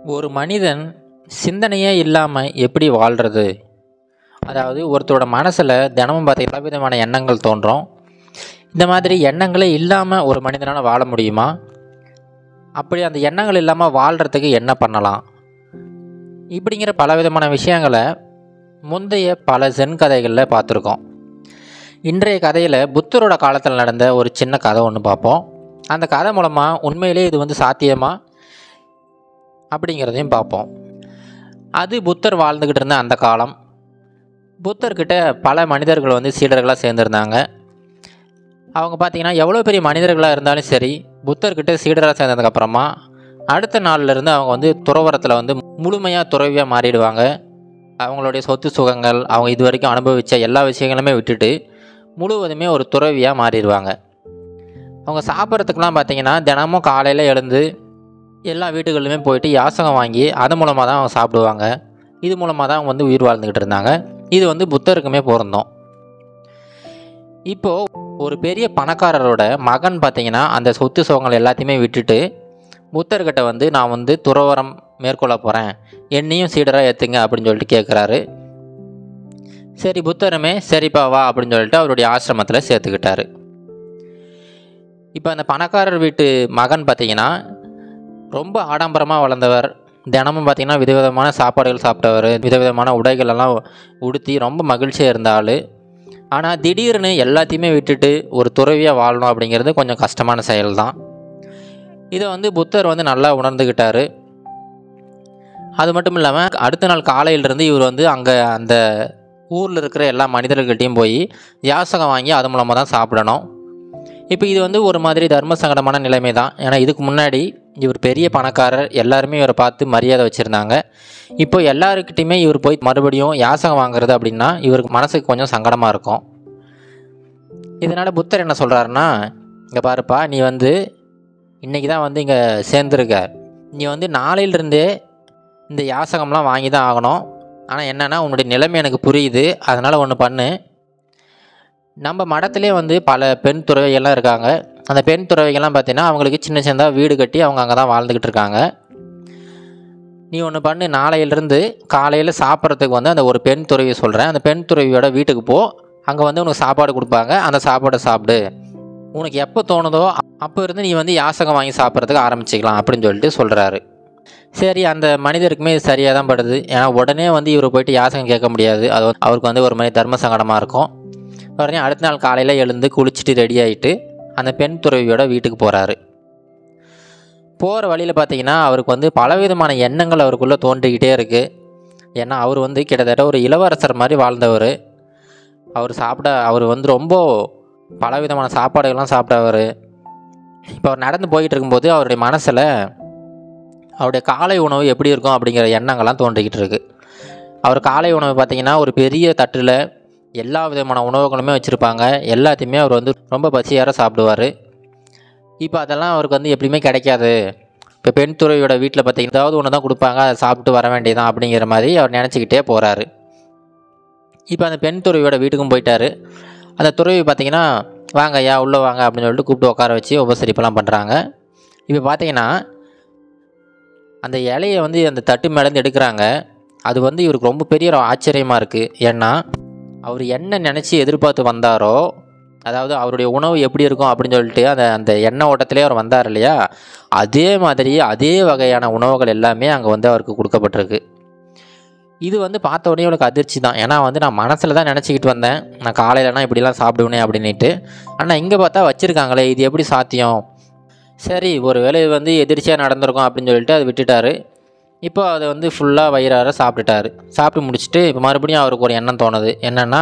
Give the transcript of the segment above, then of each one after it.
ஒரு மனிதன் சிந்தனையே இல்லாமல் எப்படி வாழ்கிறது அதாவது ஒருத்தரோட மனசில் தினமும் பார்த்த பல விதமான எண்ணங்கள் தோன்றும் இந்த மாதிரி எண்ணங்களே இல்லாமல் ஒரு மனிதனால் வாழ முடியுமா அப்படி அந்த எண்ணங்கள் இல்லாமல் வாழ்கிறதுக்கு என்ன பண்ணலாம் இப்படிங்கிற பல விதமான விஷயங்களை முந்தைய பல சென் கதைகளில் பார்த்துருக்கோம் இன்றைய கதையில் புத்தரோட காலத்தில் நடந்த ஒரு சின்ன கதை ஒன்று பார்ப்போம் அந்த கதை மூலமாக உண்மையிலே இது வந்து சாத்தியமா அப்படிங்கிறதையும் பார்ப்போம் அது புத்தர் வாழ்ந்துக்கிட்டு இருந்த அந்த காலம் புத்தர்கிட்ட பல மனிதர்கள் வந்து சீடர்களாக சேர்ந்துருந்தாங்க அவங்க பார்த்தீங்கன்னா எவ்வளோ பெரிய மனிதர்களாக இருந்தாலும் சரி புத்தர்கிட்ட சீடராக சேர்ந்ததுக்கப்புறமா அடுத்த நாள்லேருந்து அவங்க வந்து துறவரத்தில் வந்து முழுமையாக துறவியாக மாறிடுவாங்க அவங்களுடைய சொத்து சுகங்கள் அவங்க இது வரைக்கும் அனுபவித்த எல்லா விஷயங்களுமே விட்டுட்டு முழுவதுமே ஒரு துறவியாக மாறிடுவாங்க அவங்க சாப்பிட்றதுக்கெலாம் பார்த்தீங்கன்னா தினமும் காலையில் எழுந்து எல்லா வீட்டுகளிலுமே போயிட்டு யாசகம் வாங்கி அது மூலமாக தான் அவங்க சாப்பிடுவாங்க இது மூலமாக தான் அவங்க வந்து உயிர் வாழ்ந்துக்கிட்டு இருந்தாங்க இது வந்து புத்தருக்குமே பொருந்தோம் இப்போது ஒரு பெரிய பணக்காரரோட மகன் பார்த்தீங்கன்னா அந்த சொத்து சுகங்கள் எல்லாத்தையுமே விட்டுட்டு புத்தர்கிட்ட வந்து நான் வந்து துறவரம் மேற்கொள்ள போகிறேன் என்னையும் சீடராக ஏற்றுங்க அப்படின்னு சொல்லிட்டு கேட்குறாரு சரி புத்தருமே சரிப்பா வா அப்படின்னு சொல்லிட்டு அவருடைய ஆசிரமத்தில் சேர்த்துக்கிட்டாரு இப்போ அந்த பணக்காரர் வீட்டு மகன் பார்த்தீங்கன்னா ரொம்ப ஆடம்பரமாக வளர்ந்தவர் தினமும் பார்த்திங்கன்னா விதவிதமான சாப்பாடுகள் சாப்பிட்டவர் விதவிதமான உடைகள் எல்லாம் உடுத்தி ரொம்ப மகிழ்ச்சியாக இருந்த ஆள் ஆனால் திடீர்னு எல்லாத்தையுமே விட்டுட்டு ஒரு துறவியாக வாழணும் அப்படிங்கிறது கொஞ்சம் கஷ்டமான செயல் தான் இதை வந்து புத்தர் வந்து நல்லா உணர்ந்துக்கிட்டாரு அது மட்டும் இல்லாமல் அடுத்த நாள் காலையிலிருந்து இவர் வந்து அங்கே அந்த ஊரில் இருக்கிற எல்லா மனிதர்கள்ட்டையும் போய் யாசகம் வாங்கி அது மூலமாக தான் சாப்பிடணும் இப்போ இது வந்து ஒரு மாதிரி தர்ம சங்கடமான நிலைமை தான் ஏன்னா இதுக்கு முன்னாடி இவர் பெரிய பணக்காரர் எல்லாருமே இவரை பார்த்து மரியாதை வச்சுருந்தாங்க இப்போ எல்லாருக்கிட்டையுமே இவர் போய் மறுபடியும் யாசகம் வாங்குறது அப்படின்னா இவருக்கு மனசுக்கு கொஞ்சம் சங்கடமாக இருக்கும் இதனால் புத்தர் என்ன சொல்கிறாருன்னா இங்கே பாருப்பா நீ வந்து இன்றைக்கி தான் வந்து இங்கே சேர்ந்துருக்க நீ வந்து நாளையிலிருந்தே இந்த யாசகம்லாம் வாங்கி தான் ஆகணும் ஆனால் என்னென்னா உன்னுடைய நிலைமை எனக்கு புரியுது அதனால் ஒன்று பண்ணு நம்ம மடத்திலே வந்து பல பெண் துறவிகள்லாம் இருக்காங்க அந்த பெண் துறவிகள்லாம் பார்த்தீங்கன்னா அவங்களுக்கு சின்ன சின்னதாக வீடு கட்டி அவங்க அங்கே தான் வாழ்ந்துக்கிட்டு இருக்காங்க நீ ஒன்று பண்ணு நாளையிலிருந்து காலையில் சாப்பிட்றதுக்கு வந்து அந்த ஒரு பெண் துறவி சொல்கிறேன் அந்த பெண் துறவியோட வீட்டுக்கு போ அங்கே வந்து உனக்கு சாப்பாடு கொடுப்பாங்க அந்த சாப்பாடை சாப்பிடு உனக்கு எப்போ தோணுதோ அப்போ இருந்து நீ வந்து யாசகம் வாங்கி சாப்பிட்றதுக்கு ஆரம்பிச்சிக்கலாம் அப்படின்னு சொல்லிட்டு சொல்கிறாரு சரி அந்த மனிதருக்குமே இது சரியாக தான் படுது ஏன்னா உடனே வந்து இவர் போயிட்டு யாசகம் கேட்க முடியாது அது வந்து அவருக்கு வந்து ஒரு மாதிரி தர்ம சங்கடமாக இருக்கும் உடனே அடுத்த நாள் காலையில் எழுந்து குளிச்சுட்டு ரெடி ஆகிட்டு அந்த பெண் துறவியோட வீட்டுக்கு போகிறாரு போகிற வழியில் பார்த்தீங்கன்னா அவருக்கு வந்து பலவிதமான எண்ணங்கள் அவருக்குள்ளே தோன்றிக்கிட்டே இருக்குது ஏன்னா அவர் வந்து கிட்டத்தட்ட ஒரு இளவரசர் மாதிரி வாழ்ந்தவர் அவர் சாப்பிட அவர் வந்து ரொம்ப பலவிதமான சாப்பாடுகள்லாம் சாப்பிட்டவர் இப்போ அவர் நடந்து போய்கிட்டு இருக்கும்போது அவருடைய மனசில் அவருடைய காலை உணவு எப்படி இருக்கும் அப்படிங்கிற எண்ணங்கள்லாம் தோன்றிக்கிட்டு இருக்கு அவர் காலை உணவு பார்த்திங்கன்னா ஒரு பெரிய தட்டில் எல்லா விதமான உணவுகளுமே வச்சுருப்பாங்க எல்லாத்தையுமே அவர் வந்து ரொம்ப பசியார சாப்பிடுவார் இப்போ அதெல்லாம் அவருக்கு வந்து எப்படியுமே கிடைக்காது இப்போ பெண் துறவியோட வீட்டில் பார்த்தீங்கன்னா ஏதாவது ஒன்று தான் கொடுப்பாங்க அதை சாப்பிட்டு வர வேண்டியதான் அப்படிங்கிற மாதிரி அவர் நினச்சிக்கிட்டே போகிறாரு இப்போ அந்த பெண் துறவியோட வீட்டுக்கும் போயிட்டாரு அந்த துறவி பார்த்தீங்கன்னா வாங்க ஐயா உள்ளே வாங்க அப்படின்னு சொல்லிட்டு கூப்பிட்டு உட்கார வச்சு உபசரிப்பெல்லாம் பண்ணுறாங்க இப்போ பார்த்தீங்கன்னா அந்த இலையை வந்து அந்த தட்டு மேலேருந்து எடுக்கிறாங்க அது வந்து இவருக்கு ரொம்ப பெரிய ஒரு ஆச்சரியமாக இருக்குது ஏன்னா அவர் என்ன நினச்சி எதிர்பார்த்து வந்தாரோ அதாவது அவருடைய உணவு எப்படி இருக்கும் அப்படின்னு சொல்லிட்டு அந்த அந்த எண்ணெய் ஓட்டத்திலே அவர் வந்தார் இல்லையா அதே மாதிரி அதே வகையான உணவுகள் எல்லாமே அங்கே வந்து அவருக்கு கொடுக்கப்பட்டிருக்கு இது வந்து பார்த்த உடனே அவளுக்கு அதிர்ச்சி தான் ஏன்னா வந்து நான் மனசில் தான் நினச்சிக்கிட்டு வந்தேன் நான் காலையிலனா இப்படிலாம் சாப்பிடுவேனே அப்படின்ட்டு ஆனால் இங்கே பார்த்தா வச்சுருக்காங்களே இது எப்படி சாத்தியம் சரி ஒரு வேளை வந்து எதிர்ச்சியாக நடந்திருக்கும் அப்படின்னு சொல்லிட்டு அதை விட்டுட்டாரு இப்போ அதை வந்து ஃபுல்லாக வயிறார சாப்பிட்டுட்டாரு சாப்பிட்டு முடிச்சுட்டு இப்போ மறுபடியும் அவருக்கு ஒரு எண்ணம் தோணுது என்னென்னா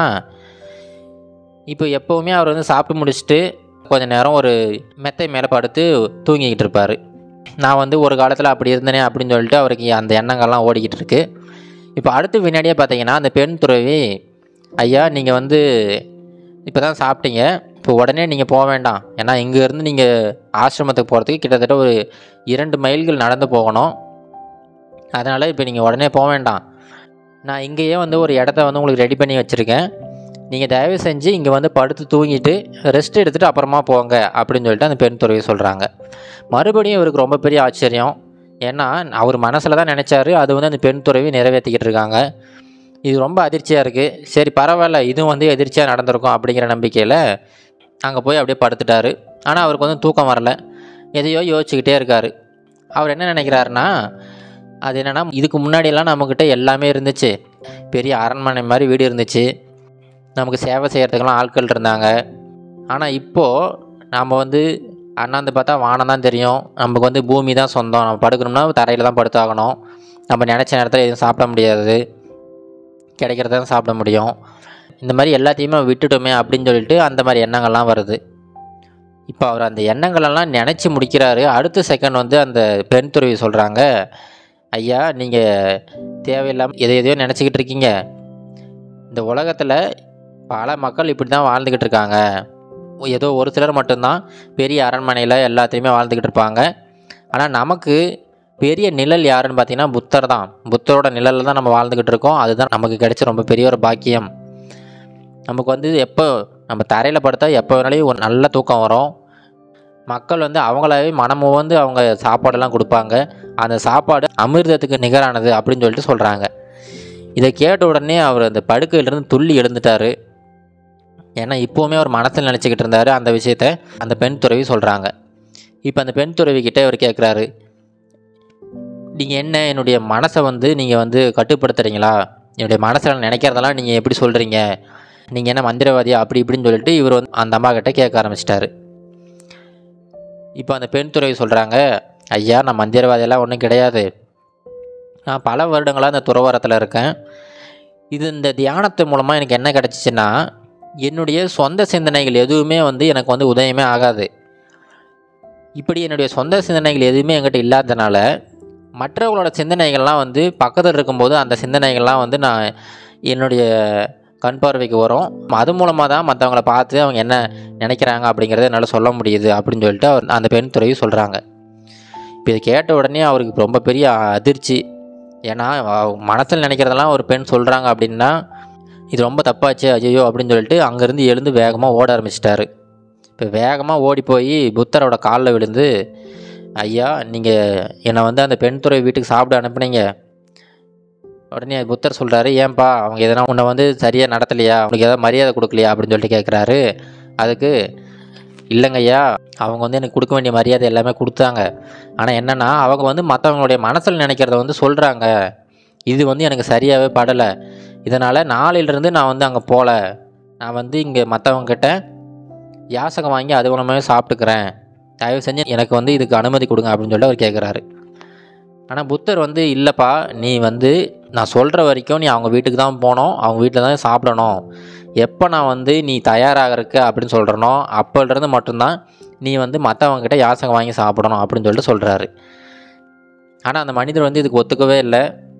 இப்போ எப்போவுமே அவர் வந்து சாப்பிட்டு முடிச்சுட்டு கொஞ்சம் நேரம் ஒரு மெத்தை மேலே படுத்து தூங்கிக்கிட்டு இருப்பார் நான் வந்து ஒரு காலத்தில் அப்படி இருந்தேனே அப்படின்னு சொல்லிட்டு அவருக்கு அந்த எண்ணங்கள்லாம் ஓடிக்கிட்டு இருக்கு இப்போ அடுத்த வினாடியே பார்த்தீங்கன்னா அந்த பெண் துறவி ஐயா நீங்கள் வந்து இப்போ தான் சாப்பிட்டீங்க இப்போ உடனே நீங்கள் போக வேண்டாம் ஏன்னா இங்கேருந்து நீங்கள் ஆசிரமத்துக்கு போகிறதுக்கு கிட்டத்தட்ட ஒரு இரண்டு மைல்கள் நடந்து போகணும் அதனால் இப்போ நீங்கள் உடனே போக வேண்டாம் நான் இங்கேயே வந்து ஒரு இடத்த வந்து உங்களுக்கு ரெடி பண்ணி வச்சுருக்கேன் நீங்கள் தயவு செஞ்சு இங்கே வந்து படுத்து தூங்கிட்டு ரெஸ்ட் எடுத்துகிட்டு அப்புறமா போங்க அப்படின்னு சொல்லிட்டு அந்த பெண் துறவி சொல்கிறாங்க மறுபடியும் இவருக்கு ரொம்ப பெரிய ஆச்சரியம் ஏன்னா அவர் மனசில் தான் நினச்சாரு அது வந்து அந்த பெண் துறவி நிறைவேற்றிக்கிட்டு இருக்காங்க இது ரொம்ப அதிர்ச்சியாக இருக்குது சரி பரவாயில்ல இதுவும் வந்து எதிர்ச்சியாக நடந்திருக்கும் அப்படிங்கிற நம்பிக்கையில் அங்கே போய் அப்படியே படுத்துட்டாரு ஆனால் அவருக்கு வந்து தூக்கம் வரல எதையோ யோசிச்சுக்கிட்டே இருக்கார் அவர் என்ன நினைக்கிறாருன்னா அது என்னென்னா இதுக்கு முன்னாடியெல்லாம் நம்மக்கிட்ட எல்லாமே இருந்துச்சு பெரிய அரண்மனை மாதிரி வீடு இருந்துச்சு நமக்கு சேவை செய்கிறதுக்கெல்லாம் ஆட்கள் இருந்தாங்க ஆனால் இப்போது நாம் வந்து அண்ணாந்து பார்த்தா வானம் தான் தெரியும் நமக்கு வந்து பூமி தான் சொந்தம் நம்ம படுக்கணும்னா தரையில் தான் படுத்தாகணும் நம்ம நினச்ச நேரத்தில் எதுவும் சாப்பிட முடியாது கிடைக்கிறத தான் சாப்பிட முடியும் இந்த மாதிரி எல்லாத்தையுமே விட்டுட்டோமே அப்படின்னு சொல்லிட்டு அந்த மாதிரி எண்ணங்கள்லாம் வருது இப்போ அவர் அந்த எண்ணங்களெல்லாம் நினச்சி முடிக்கிறாரு அடுத்த செகண்ட் வந்து அந்த பெண் துறவி சொல்கிறாங்க ஐயா நீங்கள் தேவையில்லாமல் எதை எதையோ நினச்சிக்கிட்டு இருக்கீங்க இந்த உலகத்தில் பல மக்கள் இப்படி தான் வாழ்ந்துக்கிட்டு இருக்காங்க ஏதோ ஒரு சிலர் மட்டும்தான் பெரிய அரண்மனையில் எல்லாத்தையுமே வாழ்ந்துக்கிட்டு இருப்பாங்க ஆனால் நமக்கு பெரிய நிழல் யாருன்னு பார்த்தீங்கன்னா புத்தர் தான் புத்தரோட நிழலில் தான் நம்ம வாழ்ந்துக்கிட்டு இருக்கோம் அதுதான் நமக்கு கிடைச்ச ரொம்ப பெரிய ஒரு பாக்கியம் நமக்கு வந்து எப்போ நம்ம தரையில் படுத்தா எப்போ வேணாலும் ஒரு நல்ல தூக்கம் வரும் மக்கள் வந்து அவங்களாவே மனமு வந்து அவங்க சாப்பாடெல்லாம் கொடுப்பாங்க அந்த சாப்பாடு அமிர்தத்துக்கு நிகரானது அப்படின்னு சொல்லிட்டு சொல்கிறாங்க இதை கேட்ட உடனே அவர் அந்த படுக்கையிலேருந்து துள்ளி எழுந்துட்டார் ஏன்னா இப்போவுமே அவர் மனசில் நினச்சிக்கிட்டு இருந்தார் அந்த விஷயத்த அந்த பெண் துறவி சொல்கிறாங்க இப்போ அந்த பெண் துறவி கிட்டே அவர் கேட்குறாரு நீங்கள் என்ன என்னுடைய மனசை வந்து நீங்கள் வந்து கட்டுப்படுத்துறீங்களா என்னுடைய மனசில் நினைக்கிறதெல்லாம் நீங்கள் எப்படி சொல்கிறீங்க நீங்கள் என்ன மந்திரவாதியா அப்படி இப்படின்னு சொல்லிட்டு இவர் வந்து அந்த அம்மா கிட்ட கேட்க ஆரம்பிச்சிட்டாரு இப்போ அந்த பெண் துறவி சொல்கிறாங்க ஐயா நான் மந்திரவாதியெல்லாம் ஒன்றும் கிடையாது நான் பல வருடங்களாக இந்த துறவரத்தில் இருக்கேன் இது இந்த தியானத்து மூலமாக எனக்கு என்ன கிடச்சிச்சின்னா என்னுடைய சொந்த சிந்தனைகள் எதுவுமே வந்து எனக்கு வந்து உதயமே ஆகாது இப்படி என்னுடைய சொந்த சிந்தனைகள் எதுவுமே என்கிட்ட இல்லாதனால மற்றவங்களோட சிந்தனைகள்லாம் வந்து பக்கத்தில் இருக்கும்போது அந்த சிந்தனைகள்லாம் வந்து நான் என்னுடைய கண் பார்வைக்கு வரும் அது மூலமாக தான் மற்றவங்கள பார்த்து அவங்க என்ன நினைக்கிறாங்க அப்படிங்கிறத என்னால் சொல்ல முடியுது அப்படின்னு சொல்லிட்டு அவர் அந்த பெண் துறவி சொல்கிறாங்க இப்போ இதை கேட்ட உடனே அவருக்கு ரொம்ப பெரிய அதிர்ச்சி ஏன்னா மனசில் நினைக்கிறதெல்லாம் ஒரு பெண் சொல்கிறாங்க அப்படின்னா இது ரொம்ப தப்பாச்சு ஐயோ அப்படின்னு சொல்லிட்டு அங்கேருந்து எழுந்து வேகமாக ஓட ஆரம்பிச்சிட்டாரு இப்போ வேகமாக ஓடி போய் புத்தரோட காலில் விழுந்து ஐயா நீங்கள் என்னை வந்து அந்த பெண் துறை வீட்டுக்கு சாப்பிட அனுப்புனீங்க உடனே புத்தர் சொல்கிறாரு ஏன்பா அவங்க எதனா உன்னை வந்து சரியாக நடத்தலையா உனக்கு ஏதாவது மரியாதை கொடுக்கலையா அப்படின்னு சொல்லிட்டு கேட்குறாரு அதுக்கு இல்லைங்கய்யா அவங்க வந்து எனக்கு கொடுக்க வேண்டிய மரியாதை எல்லாமே கொடுத்தாங்க ஆனால் என்னென்னா அவங்க வந்து மற்றவங்களுடைய மனசில் நினைக்கிறத வந்து சொல்கிறாங்க இது வந்து எனக்கு சரியாகவே படலை இதனால் நாளையிலேருந்து நான் வந்து அங்கே போகல நான் வந்து இங்கே மற்றவங்கக்கிட்ட யாசகம் வாங்கி அது மூலமாகவே சாப்பிட்டுக்கிறேன் தயவு செஞ்சு எனக்கு வந்து இதுக்கு அனுமதி கொடுங்க அப்படின்னு சொல்லிட்டு அவர் கேட்குறாரு ஆனால் புத்தர் வந்து இல்லைப்பா நீ வந்து நான் சொல்கிற வரைக்கும் நீ அவங்க வீட்டுக்கு தான் போகணும் அவங்க வீட்டில் தான் சாப்பிடணும் எப்போ நான் வந்து நீ தயாராகிறக்கு அப்படின்னு சொல்கிறனோ அப்போலேருந்து மட்டும்தான் நீ வந்து மற்றவங்ககிட்ட யாசகம் வாங்கி சாப்பிடணும் அப்படின்னு சொல்லிட்டு சொல்கிறாரு ஆனால் அந்த மனிதர் வந்து இதுக்கு ஒத்துக்கவே இல்லை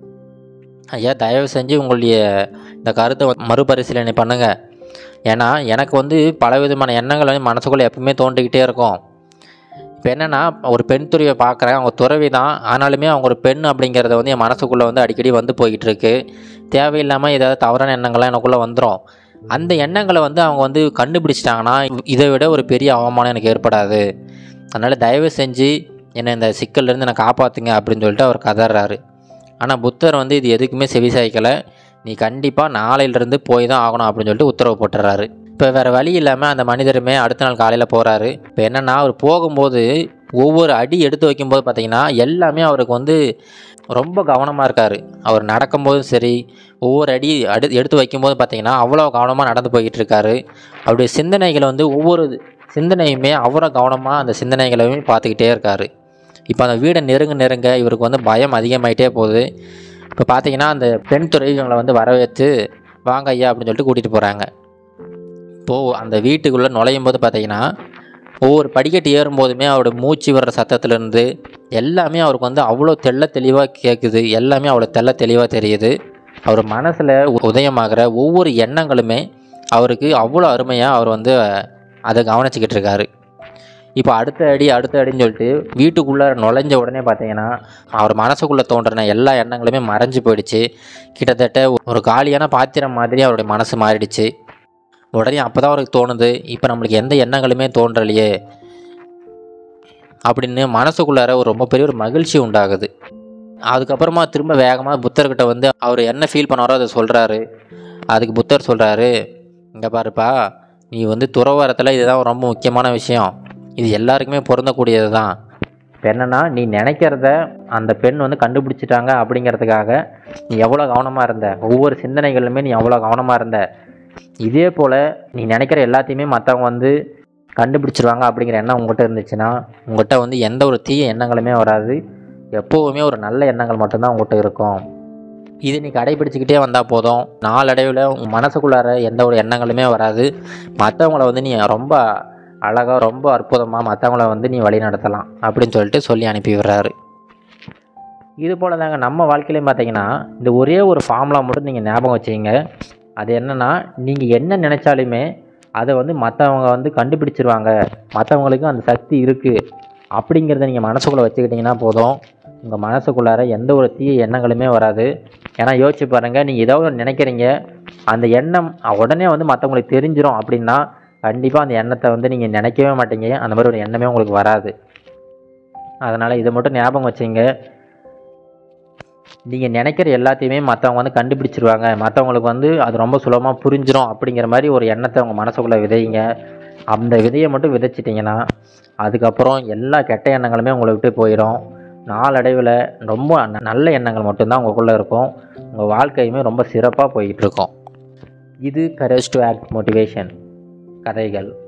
ஐயா தயவு செஞ்சு உங்களுடைய இந்த கருத்தை வந்து மறுபரிசீலனை பண்ணுங்கள் ஏன்னா எனக்கு வந்து பலவிதமான எண்ணங்கள் வந்து மனசுக்குள்ளே எப்பவுமே தோண்டிக்கிட்டே இருக்கும் இப்போ என்னென்னா ஒரு பெண் துறவியை பார்க்குறேன் அவங்க துறவி தான் ஆனாலுமே அவங்க ஒரு பெண் அப்படிங்கிறத வந்து என் மனசுக்குள்ளே வந்து அடிக்கடி வந்து போய்கிட்டு இருக்கு தேவையில்லாமல் ஏதாவது தவறான எண்ணங்கள்லாம் எனக்குள்ளே வந்துடும் அந்த எண்ணங்களை வந்து அவங்க வந்து கண்டுபிடிச்சிட்டாங்கன்னா இதை விட ஒரு பெரிய அவமானம் எனக்கு ஏற்படாது அதனால் தயவு செஞ்சு என்னை இந்த சிக்கல்லேருந்து என்னை காப்பாற்றுங்க அப்படின்னு சொல்லிட்டு அவர் கதறாரு ஆனால் புத்தர் வந்து இது எதுக்குமே செவி சாய்க்கலை நீ கண்டிப்பாக நாளையிலேருந்து போய் தான் ஆகணும் அப்படின்னு சொல்லிட்டு உத்தரவு போட்டுறாரு இப்போ வேறு வழி இல்லாமல் அந்த மனிதருமே அடுத்த நாள் காலையில் போகிறாரு இப்போ என்னென்னா அவர் போகும்போது ஒவ்வொரு அடி எடுத்து வைக்கும்போது பார்த்தீங்கன்னா எல்லாமே அவருக்கு வந்து ரொம்ப கவனமாக இருக்கார் அவர் நடக்கும்போதும் சரி ஒவ்வொரு அடி அடு எடுத்து வைக்கும்போது பார்த்தீங்கன்னா அவ்வளோ கவனமாக நடந்து போய்கிட்டு இருக்காரு அவருடைய சிந்தனைகளை வந்து ஒவ்வொரு சிந்தனையுமே அவ்வளோ கவனமாக அந்த சிந்தனைகளையுமே பார்த்துக்கிட்டே இருக்கார் இப்போ அந்த வீடை நெருங்க நெருங்க இவருக்கு வந்து பயம் அதிகமாயிட்டே போகுது இப்போ பார்த்தீங்கன்னா அந்த பெண் துறைகளை வந்து வரவேற்று வாங்க ஐயா அப்படின்னு சொல்லிட்டு கூட்டிகிட்டு போகிறாங்க இப்போது அந்த வீட்டுக்குள்ளே நுழையும் போது பார்த்தீங்கன்னா ஒவ்வொரு படிக்கட்டு ஏறும்போதுமே அவரோட மூச்சு வர்ற சத்தத்துலேருந்து எல்லாமே அவருக்கு வந்து அவ்வளோ தெள்ள தெளிவாக கேட்குது எல்லாமே அவ்வளோ தெள்ள தெளிவாக தெரியுது அவர் மனசில் உதயமாகிற ஒவ்வொரு எண்ணங்களுமே அவருக்கு அவ்வளோ அருமையாக அவர் வந்து அதை கவனிச்சிக்கிட்டு இருக்காரு இப்போ அடுத்த அடி அடுத்த அடின்னு சொல்லிட்டு வீட்டுக்குள்ளே நுழைஞ்ச உடனே பார்த்தீங்கன்னா அவர் மனசுக்குள்ளே தோன்றின எல்லா எண்ணங்களுமே மறைஞ்சு போயிடுச்சு கிட்டத்தட்ட ஒரு காலியான பாத்திரம் மாதிரி அவருடைய மனசு மாறிடுச்சு உடனே அப்போ தான் அவருக்கு தோணுது இப்போ நம்மளுக்கு எந்த எண்ணங்களுமே தோன்றலையே அப்படின்னு மனசுக்குள்ளார ஒரு ரொம்ப பெரிய ஒரு மகிழ்ச்சி உண்டாகுது அதுக்கப்புறமா திரும்ப வேகமாக புத்தர்கிட்ட வந்து அவர் என்ன ஃபீல் பண்ணாரோ அதை சொல்கிறாரு அதுக்கு புத்தர் சொல்கிறாரு இங்கே பாருப்பா நீ வந்து துறவரத்தில் இதுதான் ரொம்ப முக்கியமான விஷயம் இது எல்லாருக்குமே பொருந்தக்கூடியது தான் இப்போ என்னென்னா நீ நினைக்கிறத அந்த பெண் வந்து கண்டுபிடிச்சிட்டாங்க அப்படிங்கிறதுக்காக நீ எவ்வளோ கவனமாக இருந்த ஒவ்வொரு சிந்தனைகளுமே நீ எவ்வளோ கவனமாக இருந்த இதே போல் நீ நினைக்கிற எல்லாத்தையுமே மற்றவங்க வந்து கண்டுபிடிச்சிருவாங்க அப்படிங்கிற எண்ணம் உங்கள்கிட்ட இருந்துச்சுன்னா உங்கள்கிட்ட வந்து எந்த ஒரு தீய எண்ணங்களுமே வராது எப்போவுமே ஒரு நல்ல எண்ணங்கள் மட்டும்தான் உங்கள்கிட்ட இருக்கும் இது நீ கடைபிடிச்சிக்கிட்டே வந்தால் போதும் நாளடைவில் உன் மனசுக்குள்ளார எந்த ஒரு எண்ணங்களுமே வராது மற்றவங்கள வந்து நீ ரொம்ப அழகாக ரொம்ப அற்புதமாக மற்றவங்கள வந்து நீ வழி நடத்தலாம் அப்படின்னு சொல்லிட்டு சொல்லி அனுப்பி விடுறாரு இது போல் தாங்க நம்ம வாழ்க்கையிலையும் பார்த்தீங்கன்னா இந்த ஒரே ஒரு ஃபார்முலா மட்டும் நீங்கள் ஞாபகம் வச்சுங்க அது என்னென்னா நீங்கள் என்ன நினச்சாலுமே அதை வந்து மற்றவங்க வந்து கண்டுபிடிச்சிருவாங்க மற்றவங்களுக்கும் அந்த சக்தி இருக்குது அப்படிங்கிறத நீங்கள் மனசுக்குள்ளே வச்சுக்கிட்டிங்கன்னா போதும் உங்கள் மனசுக்குள்ளார எந்த ஒரு தீய எண்ணங்களுமே வராது ஏன்னா யோசிச்சு பாருங்கள் நீங்கள் ஏதோ ஒன்று நினைக்கிறீங்க அந்த எண்ணம் உடனே வந்து மற்றவங்களுக்கு தெரிஞ்சிடும் அப்படின்னா கண்டிப்பாக அந்த எண்ணத்தை வந்து நீங்கள் நினைக்கவே மாட்டீங்க அந்த மாதிரி ஒரு எண்ணமே உங்களுக்கு வராது அதனால் இதை மட்டும் ஞாபகம் வச்சுங்க நீங்கள் நினைக்கிற எல்லாத்தையுமே மற்றவங்க வந்து கண்டுபிடிச்சிருவாங்க மற்றவங்களுக்கு வந்து அது ரொம்ப சுலபமாக புரிஞ்சிடும் அப்படிங்கிற மாதிரி ஒரு எண்ணத்தை உங்கள் மனசுக்குள்ளே விதைங்க அந்த விதையை மட்டும் விதைச்சிட்டிங்கன்னா அதுக்கப்புறம் எல்லா கெட்ட எண்ணங்களுமே உங்களை விட்டு போயிடும் நாளடைவில் ரொம்ப ந- நல்ல எண்ணங்கள் மட்டும்தான் உங்களுக்குள்ளே இருக்கும் உங்கள் வாழ்க்கையுமே ரொம்ப சிறப்பாக போய்கிட்டு இருக்கும் இது கரேஜ் டு ஆக்ட் மோட்டிவேஷன் கதைகள்